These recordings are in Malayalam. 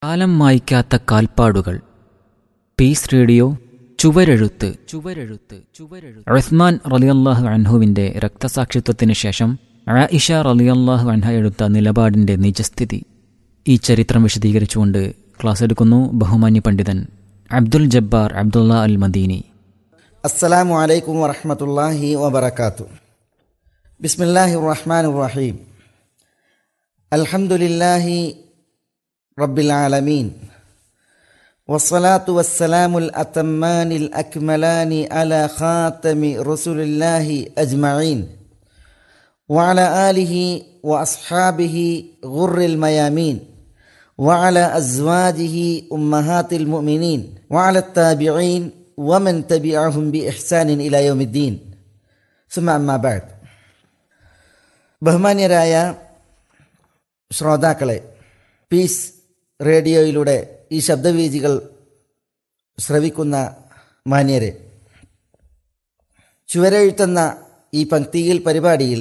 കാലം മായ്ക്കാത്ത കാൽപ്പാടുകൾ പീസ് റേഡിയോ ചുവരെഴുത്ത് ചുവരെഴുത്ത് ചുവരെഴുത്ത് ഉസ്മാൻ റലിയല്ലാഹു അൻഹുവിന്റെ രക്തസാക്ഷിത്വത്തിന് ശേഷം ആയിഷ റലിയല്ലാഹു അൻഹ എടുത്ത നിലപാടിന്റെ നിജസ്ഥിതി ഈ ചരിത്രം വിശദീകരിച്ചുകൊണ്ട് ക്ലാസ് എടുക്കുന്നു ബഹുമാന്യ പണ്ഡിതൻ അബ്ദുൽ ജബ്ബാർ അബ്ദുള്ള അൽ മദീനി السلام عليكم ورحمة الله وبركاته بسم الله الرحمن الرحيم الحمد لله رب العالمين والصلاة والسلام الأتمان الأكملان على خاتم رسل الله أجمعين وعلى آله وأصحابه غر الميامين وعلى أزواجه أمهات المؤمنين وعلى التابعين ومن تبعهم بإحسان إلى يوم الدين ثم أما بعد ബഹുമാന്യരായ ശ്രോതാക്കളെ പീസ് റേഡിയോയിലൂടെ ഈ ശബ്ദവീജികൾ ശ്രവിക്കുന്ന മാന്യരെ ചുവരെഴുത്തുന്ന ഈ പങ്ക്തിയിൽ പരിപാടിയിൽ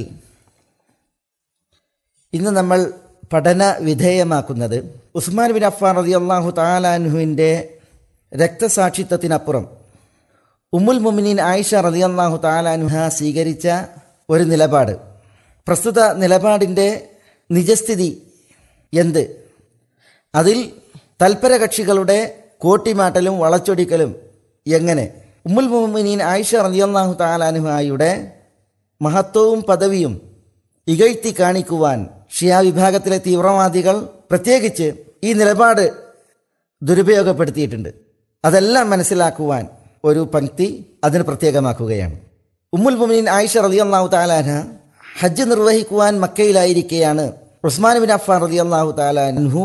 ഇന്ന് നമ്മൾ പഠന വിധേയമാക്കുന്നത് ഉസ്മാൻ ബിൻ അഫ്ഫാൻ റതി അള്ളാഹു താലാൻഹുവിൻ്റെ രക്തസാക്ഷിത്വത്തിനപ്പുറം ഉമ്മുൽ മുമിനീൻ ആയിഷ റതി അള്ളാഹു താലാൻഹ സ്വീകരിച്ച ഒരു നിലപാട് പ്രസ്തുത നിലപാടിൻ്റെ നിജസ്ഥിതി എന്ത് അതിൽ തൽപര കക്ഷികളുടെ കോട്ടിമാട്ടലും വളച്ചൊടിക്കലും എങ്ങനെ ഉമ്മുൽ മുമിനീൻ ആയിഷ റതിയല്ലാഹു താലാനുഹായുടെ മഹത്വവും പദവിയും ഇകഴ്ത്തി കാണിക്കുവാൻ ഷിയ വിഭാഗത്തിലെ തീവ്രവാദികൾ പ്രത്യേകിച്ച് ഈ നിലപാട് ദുരുപയോഗപ്പെടുത്തിയിട്ടുണ്ട് അതെല്ലാം മനസ്സിലാക്കുവാൻ ഒരു പങ്ക്തി അതിന് പ്രത്യേകമാക്കുകയാണ് ഉമ്മുൽ മുമിനീൻ ആയിഷ റളിയല്ലാഹു താലാന ഹജ്ജ് നിർവഹിക്കുവാൻ മക്കയിലായിരിക്കെയാണ് ഉസ്മാൻ ബിൻ അഫ്ഫാൻ റളിയല്ലാഹു താലാൻഹു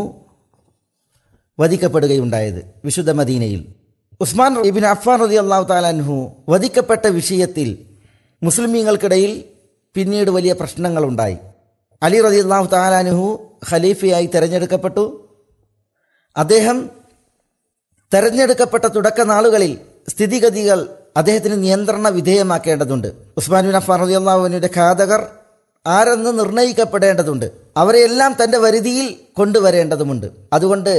വധിക്കപ്പെടുകയുണ്ടായത് വിശുദ്ധ മദീനയിൽ ഉസ്മാൻ ഇബിൻ അഫ്ഫാൻ റളിയല്ലാഹു താലാൻഹു വധിക്കപ്പെട്ട വിഷയത്തിൽ മുസ്ലിമീങ്ങൾക്കിടയിൽ പിന്നീട് വലിയ പ്രശ്നങ്ങളുണ്ടായി അലി റളിയല്ലാഹു താലാൻഹു ഖലീഫയായി തെരഞ്ഞെടുക്കപ്പെട്ടു അദ്ദേഹം തെരഞ്ഞെടുക്കപ്പെട്ട തുടക്ക നാളുകളിൽ സ്ഥിതിഗതികൾ അദ്ദേഹത്തിന് നിയന്ത്രണ വിധേയമാക്കേണ്ടതുണ്ട് ഉസ്മാൻ ബിൻ അഫ്ഫാൻ റളിയല്ലാഹുവിന്റെ ഘാതകർ ആരെന്ന് നിർണയിക്കപ്പെടേണ്ടതുണ്ട് അവരെയെല്ലാം തൻ്റെ വരുതിയിൽ കൊണ്ടുവരേണ്ടതുമുണ്ട് അതുകൊണ്ട്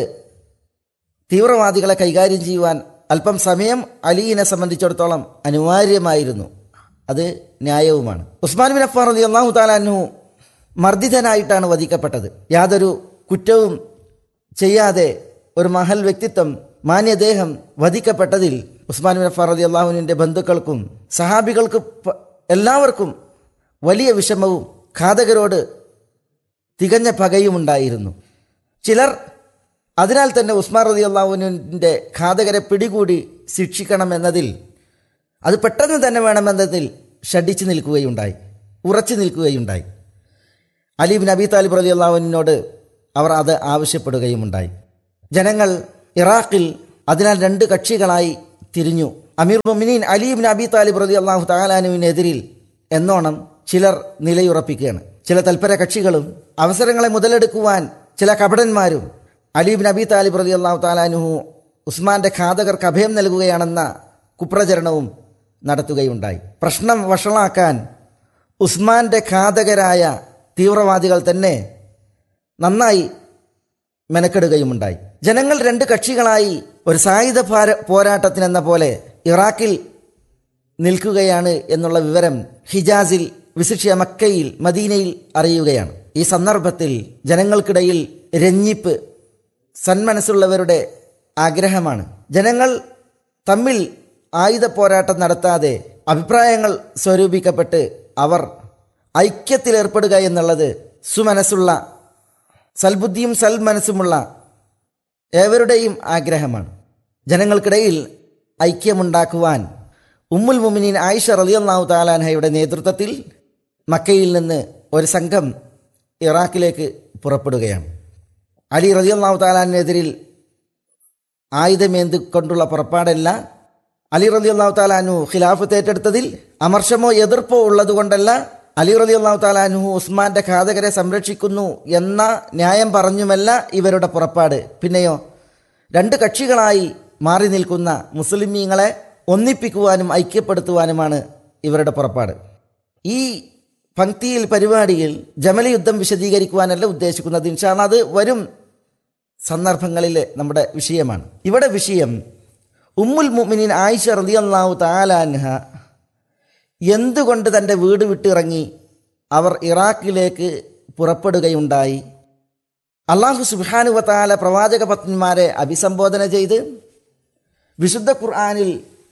തീവ്രവാദികളെ കൈകാര്യം ചെയ്യുവാൻ അല്പം സമയം അലീനെ സംബന്ധിച്ചിടത്തോളം അനിവാര്യമായിരുന്നു അത് ന്യായവുമാണ് ഉസ്മാൻ ബിൻ അഫ്ഫാൻ റതി അള്ളാഹു താലാനു മർദ്ദിതനായിട്ടാണ് വധിക്കപ്പെട്ടത് യാതൊരു കുറ്റവും ചെയ്യാതെ ഒരു മഹൽ വ്യക്തിത്വം മാന്യദേഹം വധിക്കപ്പെട്ടതിൽ ഉസ്മാൻ ബിൻ അഫ്ഫാൻ റതി അള്ളാഹുവിൻ്റെ ബന്ധുക്കൾക്കും സഹാബികൾക്കും എല്ലാവർക്കും വലിയ വിഷമവും ഘാതകരോട് തികഞ്ഞ പകയുമുണ്ടായിരുന്നു ചിലർ അതിനാൽ തന്നെ ഉസ്മാൻ റതി അള്ളാഹുവിൻ്റെ ഘാതകരെ പിടികൂടി ശിക്ഷിക്കണമെന്നതിൽ അത് പെട്ടെന്ന് തന്നെ വേണമെന്നതിൽ ഷഡിച്ചു നിൽക്കുകയുണ്ടായി ഉറച്ചു നിൽക്കുകയുണ്ടായി അലീബിൻ അബി താലിബ് റതി അള്ളാഹുവിനോട് അവർ അത് ആവശ്യപ്പെടുകയുമുണ്ടായി ജനങ്ങൾ ഇറാഖിൽ അതിനാൽ രണ്ട് കക്ഷികളായി തിരിഞ്ഞു അമീർ മുമിനീൻ അലീബിൻ അബി താലിബ് റതി അള്ളാഹു താലാനുവിനെതിരിൽ എന്നോണം ചിലർ നിലയുറപ്പിക്കുകയാണ് ചില തൽപര കക്ഷികളും അവസരങ്ങളെ മുതലെടുക്കുവാൻ ചില കപടന്മാരും അലീബിൻ അബി താലിബ് റതി അള്ളാഹു താലാനുഹു ഉസ്മാന്റെ ഘാതകർക്ക് അഭയം നൽകുകയാണെന്ന കുപ്രചരണവും നടത്തുകയുണ്ടായി പ്രശ്നം വഷളാക്കാൻ ഉസ്മാന്റെ ഘാതകരായ തീവ്രവാദികൾ തന്നെ നന്നായി മെനക്കെടുകയുമുണ്ടായി ജനങ്ങൾ രണ്ട് കക്ഷികളായി ഒരു സായുധ പോരാട്ടത്തിനെന്ന പോലെ ഇറാഖിൽ നിൽക്കുകയാണ് എന്നുള്ള വിവരം ഹിജാസിൽ വിശിഷ്യ മക്കയിൽ മദീനയിൽ അറിയുകയാണ് ഈ സന്ദർഭത്തിൽ ജനങ്ങൾക്കിടയിൽ രഞ്ജിപ്പ് സന്മനസ്സുള്ളവരുടെ ആഗ്രഹമാണ് ജനങ്ങൾ തമ്മിൽ ആയുധ പോരാട്ടം നടത്താതെ അഭിപ്രായങ്ങൾ സ്വരൂപിക്കപ്പെട്ട് അവർ ഐക്യത്തിലേർപ്പെടുക എന്നുള്ളത് സുമനസ്സുള്ള സൽബുദ്ധിയും സൽമനസ്സുമുള്ള ഏവരുടെയും ആഗ്രഹമാണ് ജനങ്ങൾക്കിടയിൽ ഐക്യമുണ്ടാക്കുവാൻ ഉമ്മുൽ മുമിനീൻ ആയിഷ റലിയല്ലാഹു താലാൻഹയുടെ നേതൃത്വത്തിൽ മക്കയിൽ നിന്ന് ഒരു സംഘം ഇറാഖിലേക്ക് പുറപ്പെടുകയാണ് അലി റലിയല്ലാഹു താലാനെതിരിൽ ആയുധമേന്തിക്കൊണ്ടുള്ള പുറപ്പാടല്ല അലി റലി അള്ളാഹു താലാനു ഖിലാഫത്ത് ഏറ്റെടുത്തതിൽ അമർഷമോ എതിർപ്പോ ഉള്ളതുകൊണ്ടല്ല അലി റലി അള്ളാഹു താലാനു ഉസ്മാന്റെ ഘാതകരെ സംരക്ഷിക്കുന്നു എന്ന ന്യായം പറഞ്ഞുമല്ല ഇവരുടെ പുറപ്പാട് പിന്നെയോ രണ്ട് കക്ഷികളായി മാറി നിൽക്കുന്ന മുസ്ലിമീങ്ങളെ ഒന്നിപ്പിക്കുവാനും ഐക്യപ്പെടുത്തുവാനുമാണ് ഇവരുടെ പുറപ്പാട് ഈ പങ്ക്തിയിൽ പരിപാടിയിൽ ജമല യുദ്ധം വിശദീകരിക്കുവാനല്ല ഉദ്ദേശിക്കുന്നത് ഇൻഷാല്ല അത് വരും സന്ദർഭങ്ങളിൽ നമ്മുടെ വിഷയമാണ് ഇവിടെ വിഷയം ഉമ്മുൽ മുഅ്മിനീൻ ആയിഷ റളിയല്ലാഹു തആലാൻഹ എന്തുകൊണ്ട് തൻ്റെ വീട് വിട്ടിറങ്ങി അവർ ഇറാഖിലേക്ക് പുറപ്പെടുകയുണ്ടായി അള്ളാഹു സുബാനുവത്താല പ്രവാചക പത്നിമാരെ അഭിസംബോധന ചെയ്ത് വിശുദ്ധ ഖുർആാനിൽ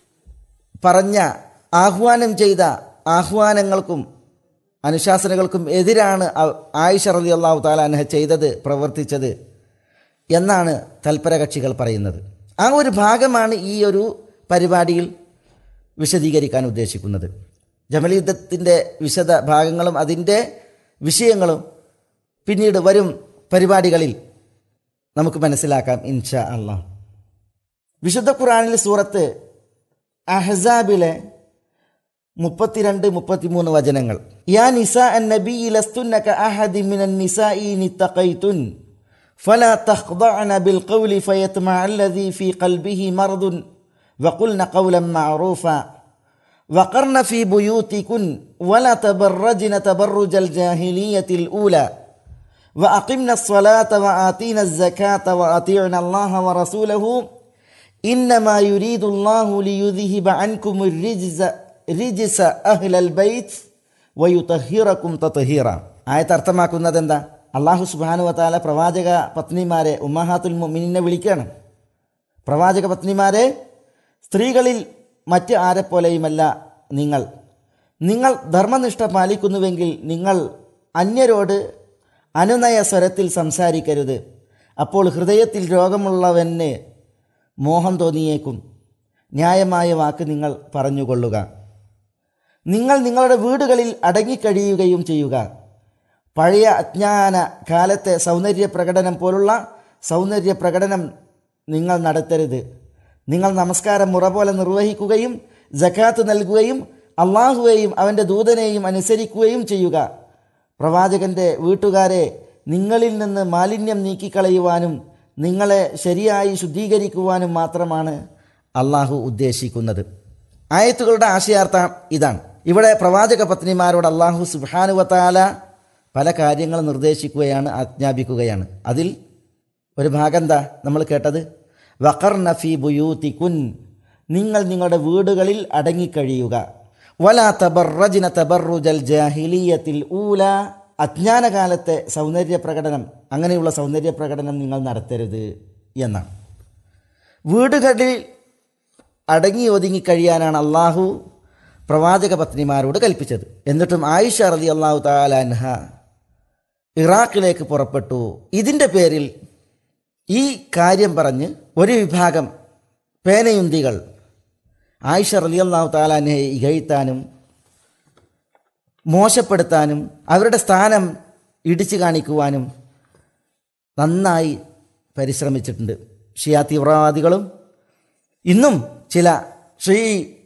പറഞ്ഞ ആഹ്വാനം ചെയ്ത ആഹ്വാനങ്ങൾക്കും അനുശാസനകൾക്കും എതിരാണ് അ- ആയിഷ റലി അള്ളാഹു താലാൻഹ ചെയ്തത് പ്രവർത്തിച്ചത് എന്നാണ് തൽപര കക്ഷികൾ പറയുന്നത് ആ ഒരു ഭാഗമാണ് ഈ ഒരു പരിപാടിയിൽ വിശദീകരിക്കാൻ ഉദ്ദേശിക്കുന്നത് ജമൽ യുദ്ധത്തിൻ്റെ വിശദ ഭാഗങ്ങളും അതിൻ്റെ വിഷയങ്ങളും പിന്നീട് വരും പരിപാടികളിൽ നമുക്ക് മനസ്സിലാക്കാം ഇൻഷാ അള്ളാഹ് വിശുദ്ധ ഖുറാനിൽ സൂറത്ത് അഹ്സാബിലെ മുപ്പത്തിരണ്ട് മുപ്പത്തിമൂന്ന് വചനങ്ങൾ യാ നിസ അൻ നബി ലസ്തുന്നക അഹദി മിനൻ നിസാഇ നിത്തഖൈതുൻ فلا تخضعن بالقول فيطمع الذي في قلبه مرض وقلن قولا معروفا وقرن في بيوتكن ولا تبرجن تبرج الجاهلية الأولى وأقمنا الصلاة وآتينا الزكاة وأطيعنا الله ورسوله إنما يريد الله ليذهب عنكم الرجز رجس أهل البيت ويطهركم تطهيرا ആയത്ത് അർത്ഥമാക്കുന്നത് എന്താ അള്ളാഹു സുബാനു വത്താല പ്രവാചക പത്നിമാരെ ഉമ്മഹാത്തുൽ മുഅ്മിനീനെ വിളിക്കുകയാണ് പ്രവാചക പത്നിമാരെ സ്ത്രീകളിൽ മറ്റ് ആരെപ്പോലെയുമല്ല നിങ്ങൾ നിങ്ങൾ ധർമ്മനിഷ്ഠ പാലിക്കുന്നുവെങ്കിൽ നിങ്ങൾ അന്യരോട് അനുനയ സ്വരത്തിൽ സംസാരിക്കരുത് അപ്പോൾ ഹൃദയത്തിൽ രോഗമുള്ളവന് മോഹം തോന്നിയേക്കും ന്യായമായ വാക്ക് നിങ്ങൾ പറഞ്ഞുകൊള്ളുക നിങ്ങൾ നിങ്ങളുടെ വീടുകളിൽ അടങ്ങിക്കഴിയുകയും ചെയ്യുക പഴയ അജ്ഞാന കാലത്തെ സൗന്ദര്യ പ്രകടനം പോലുള്ള സൗന്ദര്യ പ്രകടനം നിങ്ങൾ നടത്തരുത് നിങ്ങൾ നമസ്കാരം മുറ പോലെ നിർവഹിക്കുകയും ജക്കാത്ത് നൽകുകയും അള്ളാഹുവേയും അവൻ്റെ ദൂതനെയും അനുസരിക്കുകയും ചെയ്യുക പ്രവാചകന്റെ വീട്ടുകാരെ നിങ്ങളിൽ നിന്ന് മാലിന്യം നീക്കിക്കളയുവാനും നിങ്ങളെ ശരിയായി ശുദ്ധീകരിക്കുവാനും മാത്രമാണ് അള്ളാഹു ഉദ്ദേശിക്കുന്നത് ആയത്തുകളുടെ ആശയാർത്ഥം ഇതാണ് ഇവിടെ പ്രവാചക പത്നിമാരോട് അള്ളാഹു സുബാനുവത്താല പല കാര്യങ്ങൾ നിർദ്ദേശിക്കുകയാണ് ആജ്ഞാപിക്കുകയാണ് അതിൽ ഒരു ഭാഗം എന്താ നമ്മൾ കേട്ടത് വഖർ നഫി ബുയൂത്തിക്കുൻ നിങ്ങൾ നിങ്ങളുടെ വീടുകളിൽ അടങ്ങിക്കഴിയുക വല തബറജിന തബറുജൽ ജാഹിലിയത്തിൽ ഊല അജ്ഞാനകാലത്തെ സൗന്ദര്യ പ്രകടനം അങ്ങനെയുള്ള സൗന്ദര്യ പ്രകടനം നിങ്ങൾ നടത്തരുത് എന്നാണ് വീടുകളിൽ അടങ്ങി ഒതുങ്ങി കഴിയാനാണ് അള്ളാഹു പ്രവാചക പത്നിമാരോട് കൽപ്പിച്ചത് എന്നിട്ടും ആയിഷ റതി അള്ളാഹു താലാൻഹ ഇറാഖിലേക്ക് പുറപ്പെട്ടു ഇതിൻ്റെ പേരിൽ ഈ കാര്യം പറഞ്ഞ് ഒരു വിഭാഗം പേനയുന്തികൾ ആയിഷ റലി അള്ളാഹു താലാനെ ഇകഴ്ത്താനും മോശപ്പെടുത്താനും അവരുടെ സ്ഥാനം ഇടിച്ചു കാണിക്കുവാനും നന്നായി പരിശ്രമിച്ചിട്ടുണ്ട് ഷിയാ തീവ്രവാദികളും ഇന്നും ചില ഷീ